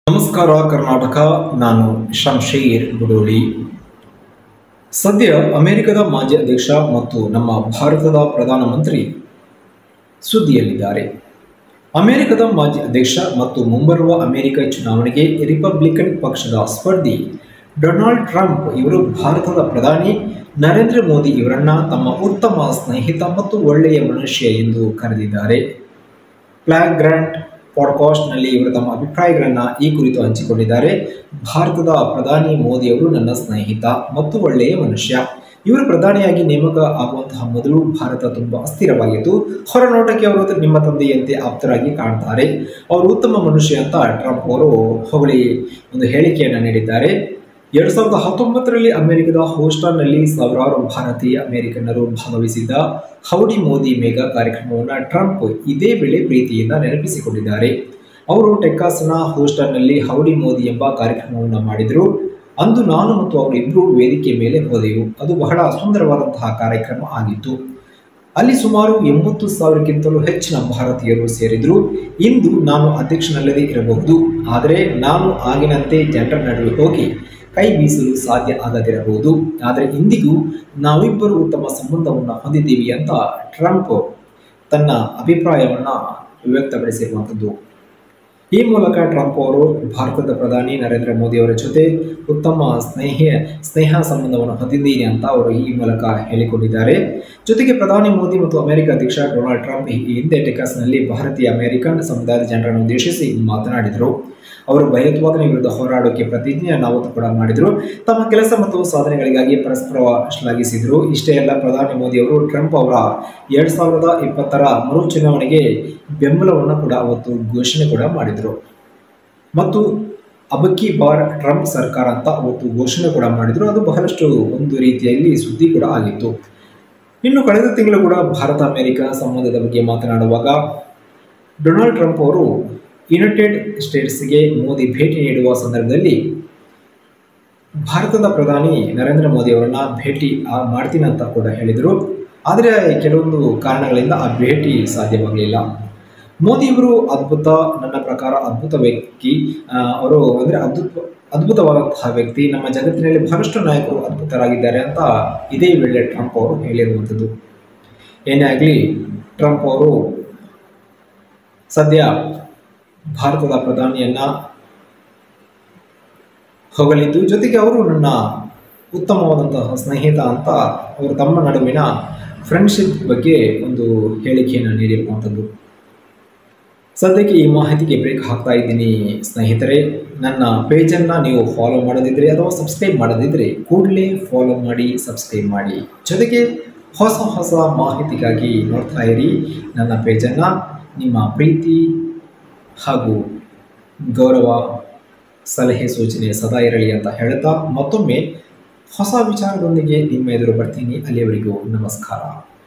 ನಮಸ್ಕಾರ ಕರ್ನಾಟಕ ನಾನು ಶಂಶೀರ್ ಬುಡೋಳಿ ಸದ್ಯ ಅಮೆರಿಕದ ಮಾಜಿ ಅಧ್ಯಕ್ಷ ಮತ್ತು ನಮ್ಮ ಭಾರತದ ಪ್ರಧಾನಮಂತ್ರಿ ಸುದ್ದಿಯಲ್ಲಿದ್ದಾರೆ ಅಮೆರಿಕದ ಮಾಜಿ ಅಧ್ಯಕ್ಷ ಮತ್ತು ಮುಂಬರುವ ಅಮೆರಿಕ ಚುನಾವಣೆಗೆ ರಿಪಬ್ಲಿಕನ್ ಪಕ್ಷದ ಸ್ಪರ್ಧಿ ಡೊನಾಲ್ಡ್ ಟ್ರಂಪ್ ಇವರು ಭಾರತದ ಪ್ರಧಾನಿ ನರೇಂದ್ರ ಮೋದಿ ಇವರನ್ನ ತಮ್ಮ ಉತ್ತಮ ಸ್ನೇಹಿತ ಮತ್ತು ಒಳ್ಳೆಯ ಮನುಷ್ಯ ಎಂದು ಕರೆದಿದ್ದಾರೆ ಫ್ಲಾಗ್ ಗ್ರಾಂಟ್ ಪಾಡ್ಕಾಸ್ಟ್ನಲ್ಲಿ ಇವರು ತಮ್ಮ ಅಭಿಪ್ರಾಯಗಳನ್ನು ಈ ಕುರಿತು ಹಂಚಿಕೊಂಡಿದ್ದಾರೆ ಭಾರತದ ಪ್ರಧಾನಿ ಮೋದಿ ಅವರು ನನ್ನ ಸ್ನೇಹಿತ ಮತ್ತು ಒಳ್ಳೆಯ ಮನುಷ್ಯ ಇವರು ಪ್ರಧಾನಿಯಾಗಿ ನೇಮಕ ಆಗುವಂತಹ ಮೊದಲು ಭಾರತ ತುಂಬ ಅಸ್ಥಿರವಾಗಿತ್ತು ಹೊರನೋಟಕ್ಕೆ ಅವರು ನಿಮ್ಮ ತಂದೆಯಂತೆ ಆಪ್ತರಾಗಿ ಕಾಣ್ತಾರೆ ಅವರು ಉತ್ತಮ ಮನುಷ್ಯ ಅಂತ ಟ್ರಂಪ್ ಅವರು ಹೊಗಳಿ ಒಂದು ಹೇಳಿಕೆಯನ್ನು ನೀಡಿದ್ದಾರೆ ಎರಡ್ ಸಾವಿರದ ಹತ್ತೊಂಬತ್ತರಲ್ಲಿ ಅಮೆರಿಕದ ಹೂಸ್ಟನ್ನಲ್ಲಿ ಸಾವಿರಾರು ಭಾರತೀಯ ಅಮೆರಿಕನ್ನರು ಭಾಗವಹಿಸಿದ್ದ ಹೌಡಿ ಮೋದಿ ಮೇಘಾ ಕಾರ್ಯಕ್ರಮವನ್ನು ಟ್ರಂಪ್ ಇದೇ ವೇಳೆ ಪ್ರೀತಿಯಿಂದ ನೆನಪಿಸಿಕೊಂಡಿದ್ದಾರೆ ಅವರು ಟೆಕ್ಸಾಸ್ನ ಹೂಸ್ಟನ್ನಲ್ಲಿ ಹೌಡಿ ಮೋದಿ ಎಂಬ ಕಾರ್ಯಕ್ರಮವನ್ನು ಮಾಡಿದರು ಅಂದು ನಾನು ಮತ್ತು ಅವರಿಬ್ಬರು ವೇದಿಕೆ ಮೇಲೆ ಹೋದೆವು ಅದು ಬಹಳ ಸುಂದರವಾದಂತಹ ಕಾರ್ಯಕ್ರಮ ಆಗಿತ್ತು ಅಲ್ಲಿ ಸುಮಾರು ಎಂಬತ್ತು ಸಾವಿರಕ್ಕಿಂತಲೂ ಹೆಚ್ಚಿನ ಭಾರತೀಯರು ಸೇರಿದ್ರು ಇಂದು ನಾನು ಅಧ್ಯಕ್ಷನಲ್ಲದೇ ಇರಬಹುದು ಆದರೆ ನಾನು ಆಗಿನಂತೆ ಜನರ ನಡುವೆ ಹೋಗಿ ಕೈ ಬೀಸಲು ಸಾಧ್ಯ ಆಗದಿರಬಹುದು ಆದರೆ ಇಂದಿಗೂ ನಾವಿಬ್ಬರು ಉತ್ತಮ ಸಂಬಂಧವನ್ನು ಹೊಂದಿದ್ದೀವಿ ಅಂತ ಟ್ರಂಪ್ ತನ್ನ ಅಭಿಪ್ರಾಯವನ್ನು ವ್ಯಕ್ತಪಡಿಸಿರುವಂಥದ್ದು ಈ ಮೂಲಕ ಟ್ರಂಪ್ ಅವರು ಭಾರತದ ಪ್ರಧಾನಿ ನರೇಂದ್ರ ಮೋದಿ ಅವರ ಜೊತೆ ಉತ್ತಮ ಸ್ನೇಹ ಸ್ನೇಹ ಸಂಬಂಧವನ್ನು ಹೊಂದಿದ್ದೀನಿ ಅಂತ ಅವರು ಈ ಮೂಲಕ ಹೇಳಿಕೊಂಡಿದ್ದಾರೆ ಜೊತೆಗೆ ಪ್ರಧಾನಿ ಮೋದಿ ಮತ್ತು ಅಮೆರಿಕ ಅಧ್ಯಕ್ಷ ಡೊನಾಲ್ಡ್ ಟ್ರಂಪ್ ಈ ಹಿಂದೆ ಟೆಕ್ಸಾಸ್ನಲ್ಲಿ ಭಾರತೀಯ ಅಮೆರಿಕನ್ ಸಮುದಾಯದ ಜನರನ್ನು ಉದ್ದೇಶಿಸಿ ಮಾತನಾಡಿದರು ಅವರು ಭಯೋತ್ಪಾದನೆ ವಿರುದ್ಧ ಹೋರಾಡೋಕೆ ಪ್ರತಿಜ್ಞೆಯನ್ನು ಅವತ್ತು ಕೂಡ ಮಾಡಿದರು ತಮ್ಮ ಕೆಲಸ ಮತ್ತು ಸಾಧನೆಗಳಿಗಾಗಿ ಪರಸ್ಪರ ಶ್ಲಾಘಿಸಿದರು ಇಷ್ಟೇ ಅಲ್ಲ ಪ್ರಧಾನಿ ಮೋದಿ ಅವರು ಟ್ರಂಪ್ ಅವರ ಎರಡ್ ಸಾವಿರದ ಇಪ್ಪತ್ತರ ಮರು ಚುನಾವಣೆಗೆ ಬೆಂಬಲವನ್ನು ಕೂಡ ಅವತ್ತು ಘೋಷಣೆ ಕೂಡ ಮಾಡಿದರು ಮತ್ತು ಅಬಕ್ಕಿ ಬಾರ್ ಟ್ರಂಪ್ ಸರ್ಕಾರ ಅಂತ ಅವತ್ತು ಘೋಷಣೆ ಕೂಡ ಮಾಡಿದರು ಅದು ಬಹಳಷ್ಟು ಒಂದು ರೀತಿಯಲ್ಲಿ ಸುದ್ದಿ ಕೂಡ ಆಗಿತ್ತು ಇನ್ನು ಕಳೆದ ತಿಂಗಳು ಕೂಡ ಭಾರತ ಅಮೆರಿಕ ಸಂಬಂಧದ ಬಗ್ಗೆ ಮಾತನಾಡುವಾಗ ಡೊನಾಲ್ಡ್ ಟ್ರಂಪ್ ಅವರು ಯುನೈಟೆಡ್ ಸ್ಟೇಟ್ಸ್ಗೆ ಮೋದಿ ಭೇಟಿ ನೀಡುವ ಸಂದರ್ಭದಲ್ಲಿ ಭಾರತದ ಪ್ರಧಾನಿ ನರೇಂದ್ರ ಮೋದಿ ಅವರನ್ನ ಭೇಟಿ ಮಾಡ್ತೀನಿ ಅಂತ ಕೂಡ ಹೇಳಿದರು ಆದರೆ ಕೆಲವೊಂದು ಕಾರಣಗಳಿಂದ ಆ ಭೇಟಿ ಸಾಧ್ಯವಾಗಲಿಲ್ಲ ಮೋದಿಯವರು ಅದ್ಭುತ ನನ್ನ ಪ್ರಕಾರ ಅದ್ಭುತ ವ್ಯಕ್ತಿ ಅವರು ಅಂದರೆ ಅದ್ಭುತ ಅದ್ಭುತವಾದಂತಹ ವ್ಯಕ್ತಿ ನಮ್ಮ ಜಗತ್ತಿನಲ್ಲಿ ಬಹಳಷ್ಟು ನಾಯಕರು ಅದ್ಭುತರಾಗಿದ್ದಾರೆ ಅಂತ ಇದೇ ವೇಳೆ ಟ್ರಂಪ್ ಅವರು ಹೇಳಿರುವಂಥದ್ದು ಏನೇ ಆಗಲಿ ಟ್ರಂಪ್ ಅವರು ಸದ್ಯ ಭಾರತದ ಪ್ರಧಾನಿಯನ್ನ ಹೊಗಳಿದ್ದು ಜೊತೆಗೆ ಅವರು ನನ್ನ ಉತ್ತಮವಾದಂತಹ ಸ್ನೇಹಿತ ಅಂತ ಅವರು ತಮ್ಮ ನಡುವಿನ ಫ್ರೆಂಡ್ಶಿಪ್ ಬಗ್ಗೆ ಒಂದು ಹೇಳಿಕೆಯನ್ನು ನೀಡಿರುವಂಥದ್ದು ಸದ್ಯಕ್ಕೆ ಈ ಮಾಹಿತಿಗೆ ಬ್ರೇಕ್ ಹಾಕ್ತಾ ಇದ್ದೀನಿ ಸ್ನೇಹಿತರೆ ನನ್ನ ಪೇಜನ್ನು ನೀವು ಫಾಲೋ ಮಾಡದಿದ್ದರೆ ಅಥವಾ ಸಬ್ಸ್ಕ್ರೈಬ್ ಮಾಡದಿದ್ದರೆ ಕೂಡಲೇ ಫಾಲೋ ಮಾಡಿ ಸಬ್ಸ್ಕ್ರೈಬ್ ಮಾಡಿ ಜೊತೆಗೆ ಹೊಸ ಹೊಸ ಮಾಹಿತಿಗಾಗಿ ನೋಡ್ತಾ ಇರಿ ನನ್ನ ಪೇಜನ್ನು ನಿಮ್ಮ ಪ್ರೀತಿ ಹಾಗೂ ಗೌರವ ಸಲಹೆ ಸೂಚನೆ ಸದಾ ಇರಲಿ ಅಂತ ಹೇಳ್ತಾ ಮತ್ತೊಮ್ಮೆ ಹೊಸ ವಿಚಾರದೊಂದಿಗೆ ನಿಮ್ಮ ಎದುರು ಬರ್ತೀನಿ ಅಲ್ಲಿಯವರೆಗೂ ನಮಸ್ಕಾರ